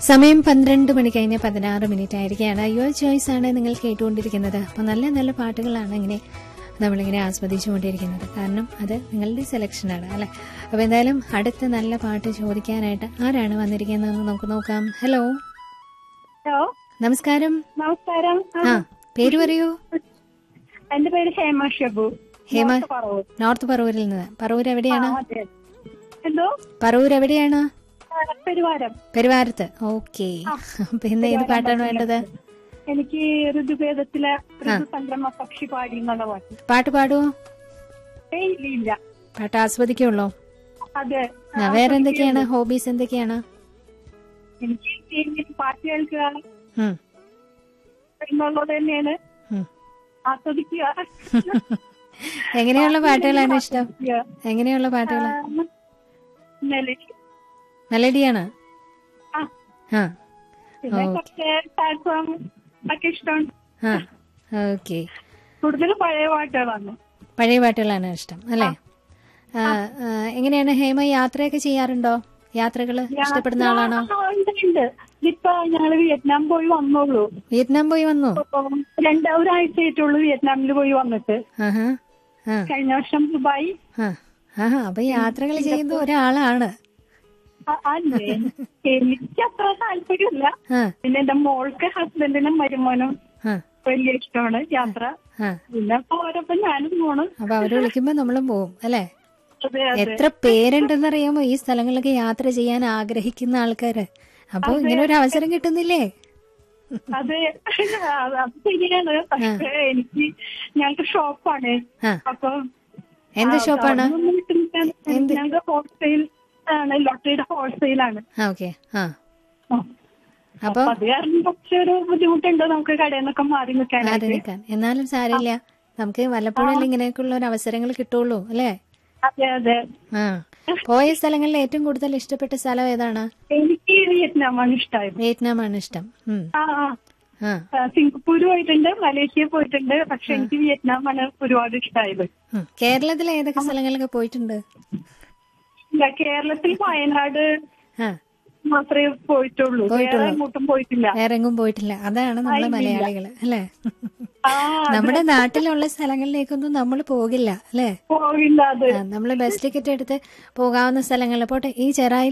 സമയം പന്ത്രണ്ട് മണി കഴിഞ്ഞ് പതിനാറ് മിനിറ്റ് ആയിരിക്കുകയാണ് യുവർ ചോയ്സ് ആണ് നിങ്ങൾ കേട്ടുകൊണ്ടിരിക്കുന്നത് അപ്പോൾ നല്ല നല്ല പാട്ടുകളാണ് ഇങ്ങനെ നമ്മളിങ്ങനെ ആസ്വദിച്ചുകൊണ്ടിരിക്കുന്നത് കാരണം അത് നിങ്ങളുടെ സെലക്ഷനാണ് അല്ലെ അപ്പോൾ എന്തായാലും അടുത്ത നല്ല പാട്ട് ചോദിക്കാനായിട്ട് ആരാണ് വന്നിരിക്കുന്നതെന്ന് നമുക്ക് നോക്കാം ഹലോ ഹലോ നമസ്കാരം നമസ്കാരം ആ, ആ പേര് പറയൂ എന്റെ പേര് ഹേമ ഷബു ഹേമ നോർത്ത് പറവൂർ. നോർത്ത് പറവൂരിൽ നിന്ന് പറവൂർ എവിടെയാണ് ആ, അതെ. എന്തോ പറവൂർ എവിടെയാണ് ആ, പെരുവാരം പെരുവാരത്ത് ഓക്കെ അപ്പൊ ഇന്ന് ഏത് പാട്ടാണ് വേണ്ടത് എനിക്ക് ഋതുഭേദത്തിലെ ഋതുസംക്രമ പക്ഷി പാടി എന്നുള്ള പാട്ട് പാട്ട് പാടുവോ ഏയ് ഇല്ല, ഇല്ല പാട്ട് ആസ്വദിക്കുള്ളൂ അതെ ആ, വേറെ എന്തൊക്കെയാണ് ഹോബീസ് എന്തൊക്കെയാണ് എനിക്ക് ഇങ്ങനെ പാട്ട് കേൾക്കുക ഉം, എന്നുള്ളത് തന്നെയാണ് ഉം. ആസ്വദിക്കുക എങ്ങനെയുള്ള പാട്ടുകളാണ് ഇഷ്ടം ആസ്വദിക്കുക. എങ്ങനെയുള്ള പാട്ടുകൾ ആ, മെലഡി മെലഡിയാണ് ആ ആ പിന്നെ ഓക്കെ. കുറച്ച് സാഡ് സോങ് ഒക്കെ ഇഷ്ടമാണ് ആ ഓക്കെ കൂടുതലും പഴയ പാട്ടുകളാണ് പഴയ പാട്ടുകളാണ് ഇഷ്ടം അല്ലേ ആ, ആ, എങ്ങനെയാണ് ഹേമ യാത്രയൊക്കെ ചെയ്യാറുണ്ടോ യാത്രകൾ ഇഷ്ടപ്പെടുന്ന ആളാണോ ആ, ഉണ്ട്, ഉണ്ട്. ഇപ്പൊ ഞങ്ങള് വിയറ്റ്നാം പോയി വന്നോളൂ വിയറ്റ്നാം പോയി വന്നു അപ്പം രണ്ടാ ഒരാഴ്ചയായിട്ടുള്ളൂ വിയറ്റ്നാമിൽ പോയി വന്നിട്ട് ആഹാ ആ കഴിഞ്ഞ വർഷം ദുബായ് ആ ആഹാ അപ്പൊ യാത്രകൾ ചെയ്യുന്ന ഒരാളാണ് ആ, അല്ലേ എനിക്ക് അത്ര താല്പര്യമില്ല ആ പിന്നെ എന്റെ മോൾക്ക് ഹസ്ബൻഡിനും മരുമോനും ആ വലിയ ഇഷ്ടമാണ് യാത്ര ആ പിന്നെ അപ്പൊ അവരൊപ്പം ഞാനും പോണ് അപ്പൊ അവര് വിളിക്കുമ്പോ നമ്മളും പോവും അല്ലേ അതെ അതെ എത്ര പേരുണ്ടെന്നറിയാമോ ഈ സ്ഥലങ്ങളിലൊക്കെ യാത്ര ചെയ്യാൻ ആഗ്രഹിക്കുന്ന ആൾക്കാര് അപ്പൊ ഇങ്ങനെ ഒരു അവസരം കിട്ടുന്നില്ലേ അതെ അത് അത് ശരിയാണ് പക്ഷേ എനിക്ക് ഞങ്ങൾക്ക് ഷോപ്പാണ് ആ അപ്പൊ എന്ത് ഷോപ്പാണ് ഞങ്ങൾക്ക് ഹോൾസെയിൽ ആണ് ലോട്ടറിയുടെ ഹോൾസെയിൽ ആണ് ആ ഓക്കെ ആ ആ. അപ്പൊ അപ്പൊ അത് കാരണം കുറച്ചൊരു ബുദ്ധിമുട്ടുണ്ട് നമുക്ക് കടയിൽ നിന്നൊക്കെ മാറി മാറി നിൽക്കാനായിട്ട് നിൽക്കാൻ എന്നാലും സാരമില്ല നമുക്ക് വല്ലപ്പോഴും ഇങ്ങനെയൊക്കെയുള്ള ഒരു അവസരങ്ങൾ കിട്ടുള്ളൂ അല്ലേ അതെ അതെ ആ പോയ സ്ഥലങ്ങളിൽ ഏറ്റവും കൂടുതൽ ഇഷ്ടപ്പെട്ട സ്ഥലം ഏതാണ് എനിക്ക് വിയറ്റ്നാമാണ് ഇഷ്ടമായത് വിയറ്റ്നാമാണ് ഇഷ്ടം ഉം. ആ ആ ആ ആ, സിംഗപ്പൂര് പോയിട്ടുണ്ട് മലേഷ്യ പോയിട്ടുണ്ട് പക്ഷെ എനിക്ക് വിയറ്റ്നാമാണ് ഒരുപാട് ഇഷ്ടമായത് ഉം. കേരളത്തിലെ ഏതൊക്കെ സ്ഥലങ്ങളിലൊക്കെ പോയിട്ടുണ്ട് ഇല്ല കേരളത്തിൽ വയനാട് ആ മാത്രമേ പോയിട്ടുള്ളൂ പോയിട്ടുള്ളൂ. വേറെ എങ്ങോട്ടും പോയിട്ടില്ല വേറെ എങ്ങും പോയിട്ടില്ല അതാണ് നമ്മളെ മലയാളികള് അല്ലേ ആ നമ്മുടെ നാട്ടിലുള്ള സ്ഥലങ്ങളിലേക്കൊന്നും നമ്മൾ പോകില്ല അല്ലേ പോകില്ല അത് നമ്മൾ ബസ് ടിക്കറ്റ് എടുത്ത് പോകാവുന്ന സ്ഥലങ്ങളിൽ പോട്ടെ ഈ ചെറായി